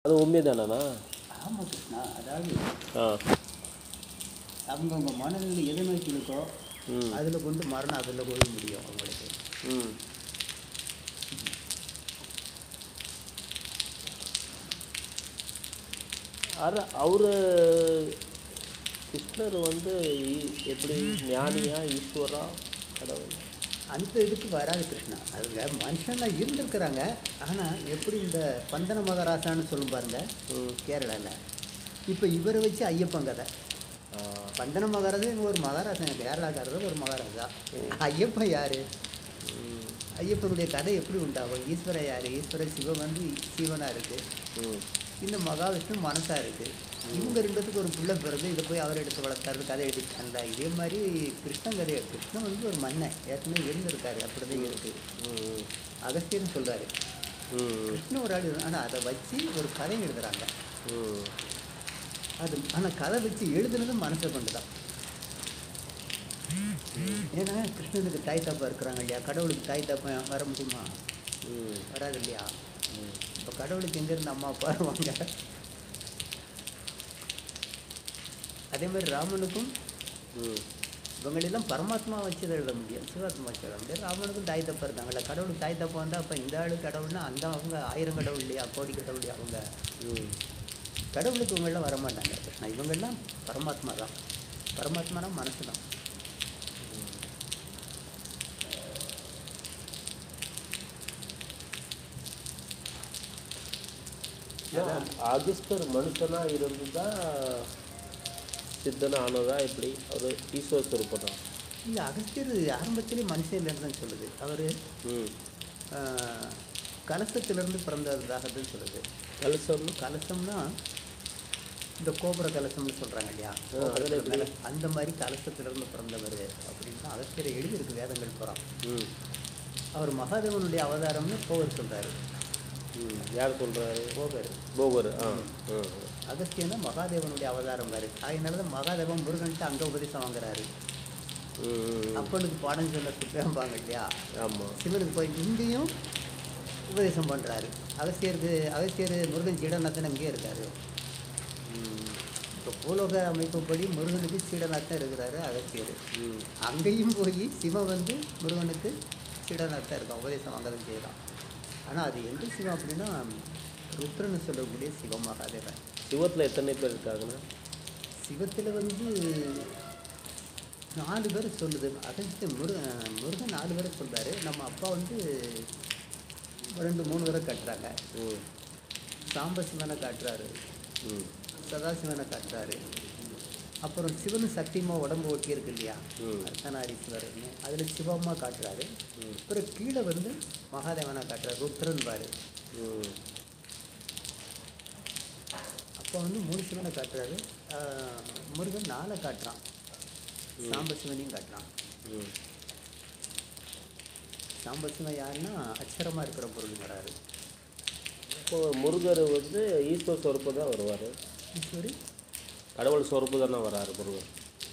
அது உண்மைதானா ஆமாம் கிருஷ்ணா அதாவது ஆ அவங்கவுங்க மனநிலை எதை நோக்கி இருக்கோ ம் அதில் கொண்டு மரணம் அதில் போய் முடியும் அவங்களுக்கு ம் அர அவர் கிருஷ்ணர் வந்து ஈ- எப்படி ஞானியா ஈஸ்வரா கடவுள் அந்த இதுக்கு வராது கிருஷ்ணா அதுங்க மனுஷனாக இருந்திருக்கிறாங்க ஆனால் எப்படி இந்த பந்தன மகாராசான்னு சொல்லும் பாருங்க ம் கேரளாவில் இப்போ இவரை வச்சு ஐயப்பன் கதை ஆ பந்தன மகாராஜா இவங்க ஒரு மகாராஜா கேரளாக்காரர் ஒரு மகாராஜா ஐயப்பன் யார் ம் ஐயப்பனுடைய கதை எப்படி உண்டாகும் ஈஸ்வரன் யார் ஈஸ்வரன் சிவன் வந்து சிவனாக இருக்குது ம் இந்த மகாவிஷ்ணு மனசாக இருக்குது இவங்க ரெண்டுத்துக்கு ஒரு பிள்ளை பிறந்து இதை போய் அவர் எடுத்து வளர்த்தாரு கதை எடுத்தாங்க இதே மாதிரி கிருஷ்ணன் கதையை கிருஷ்ணன் வந்து ஒரு மன்னன் ஏற்கனவே இருந்திருக்காரு அப்படிதான் இருக்குது ம் அகஸ்தியர்னு சொல்கிறாரு ம் கிருஷ்ணன் ஒரு ஆள் ஆனால் அதை வச்சு ஒரு கதை எழுதுறாங்க ம் அது ஆனால் கதை வச்சு எழுதுனது மனசை கொண்டு தான் ஏன்னா கிருஷ்ணனுக்கு தாய் தாப்பா இருக்கிறாங்க இல்லையா கடவுளுக்கு தாய் தாப்பா வர முடியுமா ம் வராது இல்லையா இப்போ கடவுளுக்கு எங்கேருந்து அம்மா அப்பா வருவாங்க அதே மாதிரி ராமனுக்கும் ம் இவங்களெல்லாம் பரமாத்மா வச்சு தான் எழுத முடியும் சிவாத்மா வச்சு எழுத முடியாது ராமனுக்கும் தாய் தப்பா இருந்தாங்கல்ல கடவுளுக்கு தாய் தப்பா வந்தால் அப்போ இந்த ஆளு கடவுள்னா அந்த அவங்க ஆயிரம் கடவுள் இல்லையா கோடி கடவுள் இல்லையா அவங்க ம் கடவுளுக்கு இவங்கெல்லாம் வரமாட்டாங்க கிருஷ்ணா இவங்கெல்லாம் பரமாத்மா தான் பரமாத்மானா மனசு தான் ஏன் அகஸ்தர் மனுஷனா இருந்து தான் சித்தனா ஆனதா எப்படி அவர் ஈஸ்வர சொருப்பதா இல்லை அகஸ்தியர் ஆரம்பத்திலே மனுஷன் இல்லைன்னு தான் சொல்லுது அவர் ம் கலசத்திலிருந்து பிறந்ததாகத்தான் சொல்லுது கலசம் கலசம்னா இந்த கோபுர கலசம்னு சொல்கிறாங்க இல்லையா ஆ, அதுல எப்படி? மேல அந்த மாதிரி கலசத்திலிருந்து பிறந்தவர் அப்படின்னு தான் அகஸ்தியர் எழுதியிருக்கு வேதங்கள் புறம் ம் அவர் மகாதேவனுடைய அவதாரம்னு போகர் சொல்கிறாரு ம் யார் சொல்கிறாரு போகர் போகர் ஆ ம் அகஸ்தியன் மகாதேவனுடைய அவதாரம் பாரு அதனால தான் மகாதேவன் முருகன்ட்டு அங்கே உபதேசம் வாங்குறாரு ம் அப்பனுக்கு பாடம் சொல்ல சுத்தம்பாங்க இல்லையா ஆமாம் சிவனுக்கு போய் இங்கேயும் உபதேசம் பண்ணுறாரு அகஸ்தியருக்கு அகஸ்தியர் முருகன் சீடநாதன் அங்கேயே இருக்காரு ம் இப்போ பூலோக அமைப்புப்படி முருகனுக்கு சீடநாதன் இருக்கிறாரு அகஸ்தியர் ம் அங்கேயும் போய் சிவன் வந்து முருகனுக்கு சீடநாதன் இருக்கான் உபதேசம் வாங்கதான் செய்யலாம் ஆனால் அது எந்த சிவம் அப்படின்னா ருத்ரன்னு சொல்லக்கூடிய சிவம் மகாதேவன் சிவத்தில் எத்தனை பேர் இருக்காங்கண்ணா சிவத்தில் வந்து நாலு பேர் சொல்லுது அகஸ்திய முருகன் முருகன் நாலு பேரை சொல்றாரு நம்ம அப்பா வந்து ரெண்டு மூணு பேரை கட்டுறாங்க ம் சாம்ப சிவனை காட்டுறாரு ம் சதாசிவனை காட்டுறாரு அப்புறம் சிவனும் சக்தியமா உடம்பு ஒட்டி இருக்கு இல்லையா ம். அர்த்தநாரீஸ்வரர்னு அதில் சிவமா காட்டுறாரு ம். அப்புறம் கீழே வந்து மகாதேவனை காட்டுறாரு ருத்ரன் பாரு ம் அப்போ வந்து மூணு சிவனை காட்டுறாரு ஆஹ், முருகன் நாலை காட்டுறான் சாம்ப சிவனையும் காட்டுறான் ம் சாம்ப சிவன் யாருன்னா அச்சரமா இருக்கிற பொருள் வராரு இப்போ முருகர் வந்து ஈஸ்வர சொருப்பு தான் வருவார் ஈஸ்வரி கடவுள் சொருப்பு தானே வராரு முருகர்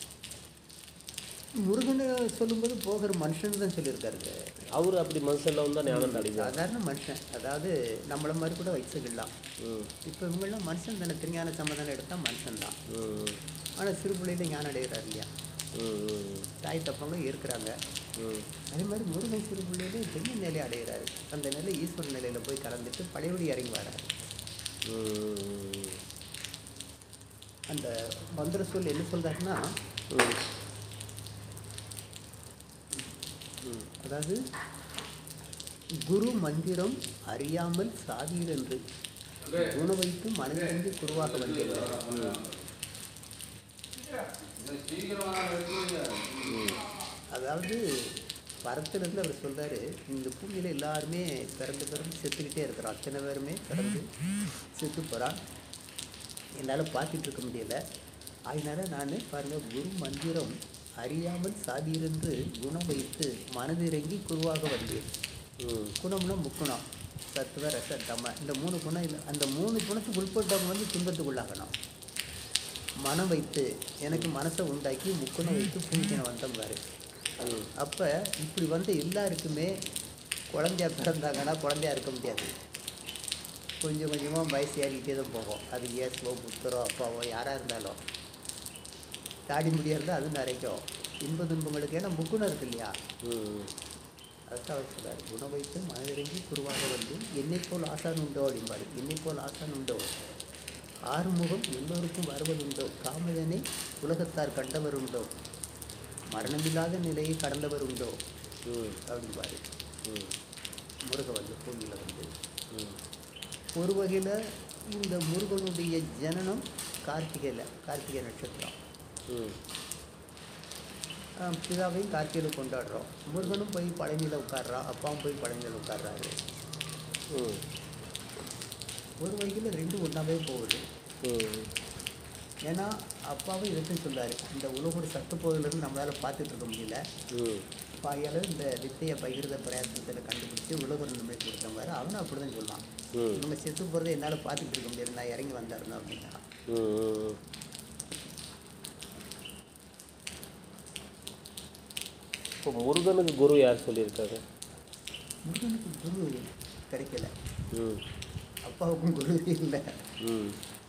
முருகனை சொல்லும்போது போகிற மனுஷன் தான் சொல்லியிருக்காரு அவர் அப்படி மனுஷன்ல வந்து ஞானம் அடைவார் சாதாரண மனுஷன் அதாவது நம்மள மாதிரி கூட வச்சுக்கலாம் ம் இப்போ இவங்கெல்லாம் மனுஷன் தானே திருஞான சமாதானம் எடுத்தால் மனுஷன் தான் ம் ஆனால் சிறு பிள்ளையில ஞானம் அடைகிறார் இல்லையா ம் ம் தாய் தப்பவங்க இருக்கிறாங்க ம் அதே மாதிரி முருகன் சிறு பிள்ளையிலே பெரிய நிலை அடைகிறாரு அந்த நிலை ஈஸ்வர நிலையில போய் கலந்துட்டு பழையபடி இறங்கி வராரு ம் அந்த மந்திர சொல் என்ன சொல்றாருன்னா ம் ம் அதாவது குரு மந்திரம் அறியாமல் சாதீர் என்று குண வைத்து மனதிலிருந்து குருவாக வந்தேன் அதாவது பரத்திலிருந்து அவர் சொல்றாரு இந்த பூமியில எல்லாருமே பிறந்து பிறந்து செத்துக்கிட்டே இருக்கிறோம் அத்தனை பேருமே பிறந்து செத்து போகிறான் என்னால் பார்த்துட்டு இருக்க முடியல அதனால நான் பாருங்க குரு மந்திரம் அறியாமல் சாதியிருந்து குணம் வைத்து மனதிறங்கி குருவாக வந்தேன் ம் குணம்னா முக்குணம் சத்துவ ரச தம இந்த மூணு குணம் இல்லை அந்த மூணு குணத்துக்கு உட்பட்டவங்க வந்து துன்பத்துக்குள்ளாகணும் மனம் வைத்து எனக்கு மனசை உண்டாக்கி முக்குணம் வைத்து பூமிக்கின வந்தம்பாரு ம் அப்போ இப்படி வந்து எல்லாருக்குமே குழந்தையா பிறந்தாங்கன்னா குழந்தையா இருக்க முடியாது கொஞ்சம் கொஞ்சமாக வயசு ஏறிக்கிட்டே தான் போகும் அது இயேசுவோ புத்தரோ அப்பாவோ யாராக இருந்தாலும் தாடி முடியா இருந்தால் அது நிறைக்கும் இன்ப துன்பங்களுக்கு ஏன்னா முக்குணம் இருக்கு இல்லையா ம் அதுதான் அவர் சொல்றாரு குண வைத்து மனதிறங்கி குருவாக வந்து என்னை போல் ஆசான் உண்டோ அப்படிம்பாரு என்னை போல் ஆசான் உண்டோ ஆறுமுகம் எல்லோருக்கும் வருவதுண்டோ காமதனை உலகத்தார் கண்டவர் உண்டோ மரணமில்லாத நிலையை கடந்தவர் உண்டோ ம் அப்படிம்பாரு ம் முருக வந்து பூமியில் வந்து ம் ஒரு வகையில் இந்த முருகனுடைய ஜனனம் கார்த்திகையில் கார்த்திகை நட்சத்திரம் ம் ஆஹ் பிதாவையும் கார்த்திகையில் கொண்டாடுறோம் முருகனும் போய் பழனியில் உட்கார்றான் அப்பாவும் போய் பழனியில் உட்கார்றாரு ம் ஒரு வகையில் ரெண்டும் ஒன்றாவே போகுது ம் ஏன்னா அப்பாவும் இதைத்தான் சொல்றாரு இந்த உலகோட சத்து போதிலிருந்து நம்மளால் பார்த்துட்டு இருக்க முடியல ம் பாயால இந்த வித்தையை பகிர்ந்த பிரயத்தனத்தில் கண்டுபிடிச்சி உலக நிம்மதி கொடுத்தவங்க அவனும் அப்படி தான் சொல்லுவான் ம் நம்ம செத்து போகிறத என்னால் பார்த்துட்டு இருக்க முடியாது நான் இறங்கி வந்தாருன்னா அப்படின்னா ம் ம் இப்போ முருகனுக்கு குரு யார் சொல்லியிருக்காங்க முருகனுக்கு குரு கிடைக்கல ம் அப்பாவுக்கும் குரு இல்லை ம்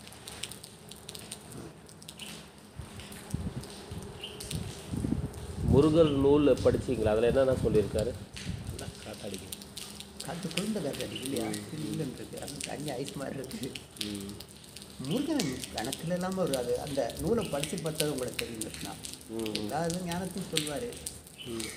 முருகர் நூல் படிச்சீங்களா அதில் என்னென்ன சொல்லியிருக்காரு நல்லா காத்தாடிங்க காற்று குழந்தை காற்று இல்லையா சில்லுன்னு இருக்கு அது தண்ணி ஐஸ் மாதிரி இருக்கு ம் முருகன் கணக்கில் இல்லாமல் ஒரு அது அந்த நூலை படித்து பார்த்தது உங்களுக்கு தெரியும் கிருஷ்ணா ம் எல்லா இதுவும் ஞானத்தையும் சொல்வார் ம்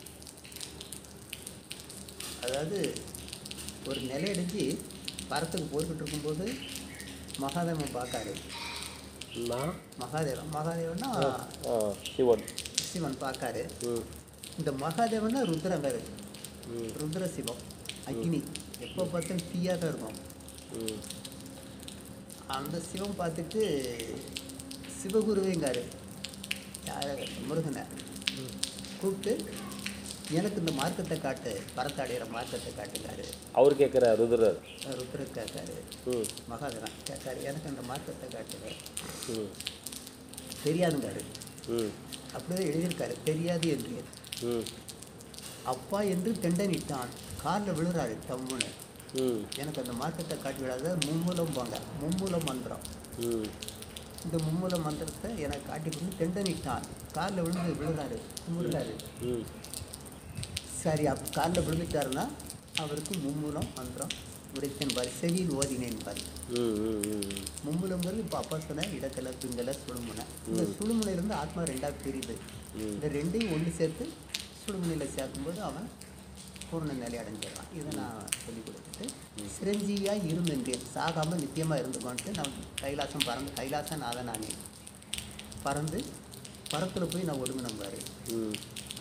அதாவது ஒரு நிலையடைஞ்சு பரத்துக்கு போய்கிட்டு இருக்கும்போது மகாதேவன் பார்க்காரு நான் மகாதேவன் மகாதேவன்னா ஆ சிவன் சிவன் பார்க்காரு ம் இந்த மகாதேவன்னா ருத்ரன் வேறு ம் ருத்ர சிவம் அக்னி எப்போ பார்த்தாலும் தீயாக தான் இருக்கும் ம் அந்த சிவம் பார்த்துட்டு சிவகுருவேங்காரு யார முருகனை கூப்பிட்டு எனக்கு இந்த மார்க்கத்தை காட்டு பரத்தடைகிற மார்க்கத்தை காட்டுங்காரு அவர் கேட்குற ருத்ரர் ருத்ரர் கேட்காரு ம் மகாதேவன் கேட்காரு எனக்கு அந்த மார்க்கத்தை காட்டுங்க ம் தெரியாதுங்காரு ம் அப்படிதான் எழுதியிருக்காரு தெரியாது என்று ம் அப்பா என்று தெண்டனிட்டான் காலில் விழுறாரு தம்முன்னு ம் எனக்கு அந்த மார்க்கத்தை காட்டி விடாத மும்மூலம் போங்க மும்மூல மந்திரம் ம் இந்த மும்மூல மந்திரத்தை எனக்கு காட்டி கொடுத்து தெண்டனிட்டான் காலில் விழுந்து விழுறாரு கும்பிடுறாரு ம் சரி அப்போ காலில் விழுந்துட்டாருன்னா அவருக்கு மும்மூலம் மந்திரம் உடைத்தேன் பாரு செவியில் ஓதினேன் பாரு ம் ம் ம் மும்மூலங்கிறது இப்போ அப்பா சொன்ன இடக்கலை பிங்கலை சுழுமுனை இந்த சுழுமுனையிலேருந்து ஆத்மா ரெண்டாக பிரியுது ம். இந்த ரெண்டையும் ஒன்று சேர்த்து சுழுமுனையில் சேர்க்கும்போது அவன் பூர்ண நிலை அடைஞ்சிடறான் இதை நான் சொல்லிக் கொடுத்துட்டு சிரஞ்சீவியாக இருந்தேன் சாகாமல் நித்தியமாக இருந்துக்கோன்ட்டு நான் கைலாசம் பறந்து கைலாசம் நாதன் நானே பறந்து பறத்தில் போய் நான் ஒடுங்கினேன் பாரு ம்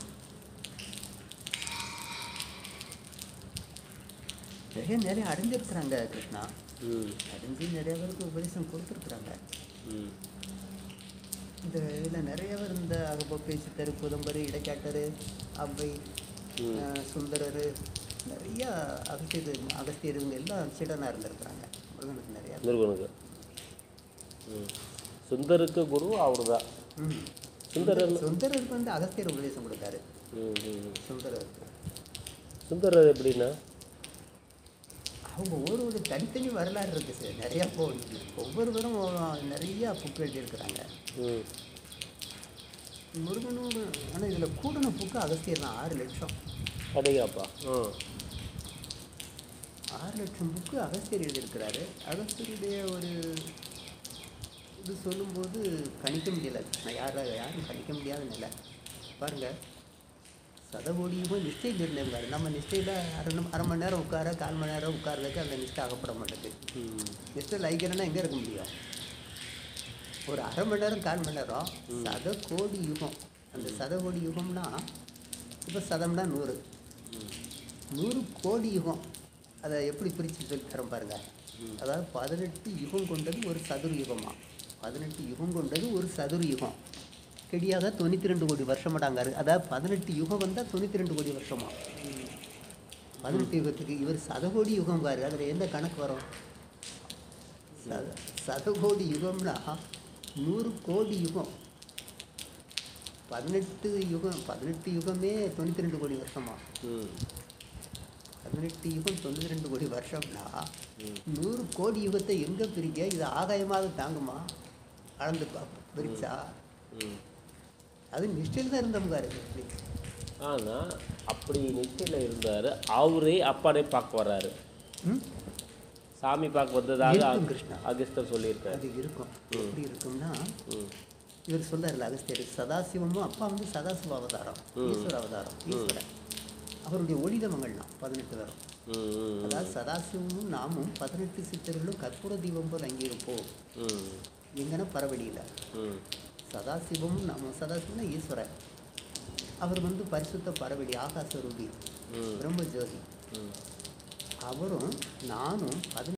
நிறைய நிறைய அடைஞ்சிருக்கிறாங்க கிருஷ்ணா ம் அடைஞ்சு நிறைய பேருக்கு உபதேசம் கொடுத்துருக்குறாங்க ம் இந்த இதில் நிறைய பேர் இந்த அகப்பப்பை சித்தர் புதம்பர் இடைக்காட்டர் அவ்வை ம். அஹ், சுந்தரர் நிறைய அகஸ்தியர் அகஸ்தியர் இவங்க எல்லாம் சீடனாக இருந்திருக்கிறாங்க முருகனுக்கு நிறையா முருகனுக்கு ம் சுந்தருக்கு குரு அவர் தான் ம் சுந்தரர் சுந்தரருக்கு வந்து அகஸ்தியர் உபதேசம் கொடுத்தாரு ம் ம் சுந்தரருக்கு சுந்தரர் எப்படின்னா அவங்க ஒரு ஒரு தனித்தனி வரலாறு இருக்குது சார் நிறையா போ ஒவ்வொருவரும் நிறையா புக்கு எழுதியிருக்கிறாங்க ம் முருகனோட ஆனால் இதில் கூடின புக்கு அகஸ்தியர் தான் ஆறு லட்சம் அடையாப்பா ஆ ஆறு லட்சம் புக்கு அகஸ்தியர் எழுதியிருக்கிறாரு அகஸ்தியருடைய ஒரு இது சொல்லும்போது கணிக்க முடியல நான் யார யாரும் கணிக்க முடியாத நிலை பாருங்க சதகோடியும் நிஷ்டை நிர்ணயம் நம்ம நிஷ்டையில் அரை நிமி- அரை மணி நேரம் உட்கார கால் மணி நேரம் உட்கார்றதுக்கு அந்த நிஷ்டை ஆகப்பட மாட்டேங்குது ம் நிஷ்டையில் ஐக்கிறேன்னா எங்கே இருக்க முடியும் ஒரு அரை மணி நேரம் கால் மணி நேரம் சத கோடி யுகம் அந்த சத கோடி யுகம்னா இப்போ சதம்னா நூறு நூறு கோடி யுகம் அதை எப்படி பிரித்து சொல்லி தரேன் பாருங்க அதாவது பதினெட்டு யுகம் கொண்டது ஒரு சதுர யுகமா பதினெட்டு யுகம் கொண்டது ஒரு சதுர யுகம் கெடியாக தொண்ணூற்றி ரெண்டு கோடி வருஷமாடாங்காரு அதாவது பதினெட்டு யுகம் வந்தால் தொண்ணூற்றி ரெண்டு கோடி வருஷமா பதினெட்டு யுகத்துக்கு இவர் சதகோடி யுகம் பாரு அதில் எந்த கணக்கு வரும் சத சதகோடி யுகம்னா நூறு கோடி யுகம் பதினெட்டு யுகம் பதினெட்டு யுகமே தொண்ணூற்றி ரெண்டு கோடி வருஷமா ம் பதினெட்டு யுகம் தொண்ணூற்றி ரெண்டு கோடி வருஷம்னா நூறு கோடி யுகத்தை எங்கே பிரிக்க இது ஆகாயமாக தாங்குமா அளந்து பார்ப்போம் பிரிச்சா ம் அது நிஷ்டையில் தான் இருந்தவங்க எப்படி ஆனால் அப்படி நிச்சயில் இருந்தார் அவரே அப்பாடே பார்க்க வர்றாரு ம்? சாமி பார்க்க வந்ததாக இருக்கும் கிருஷ்ணா. அகஸ்தர் சொல்லியிருக்காரு அது இருக்கும் எப்படி இருக்கும்னா ம் இவர் சொல்றாருல அகஸ்தியர் சதாசிவமும் அப்பா வந்து சதாசிவ அவதாரம் ஈஸ்வர அவதாரம் ஈஸ்வரன் அவருடைய ஒளிதமங்கள்லாம் பதினெட்டு வரும் ம் ம் அதாவது சதாசிவமும் நாமும் பதினெட்டு சித்தர்களும் கற்பூர தீபம் போல் அங்கே இருப்போம் ம் எங்கன்னா பரவழியில் ம் சதாசிவமும் நாமும் சதாசிவம்னா ஈஸ்வரன் அவர் வந்து பரிசுத்த பரவழி ஆகாச ரூபி ம் பிரம்ம ஜோதி ம் அவரும் நானும் பதினெட்டு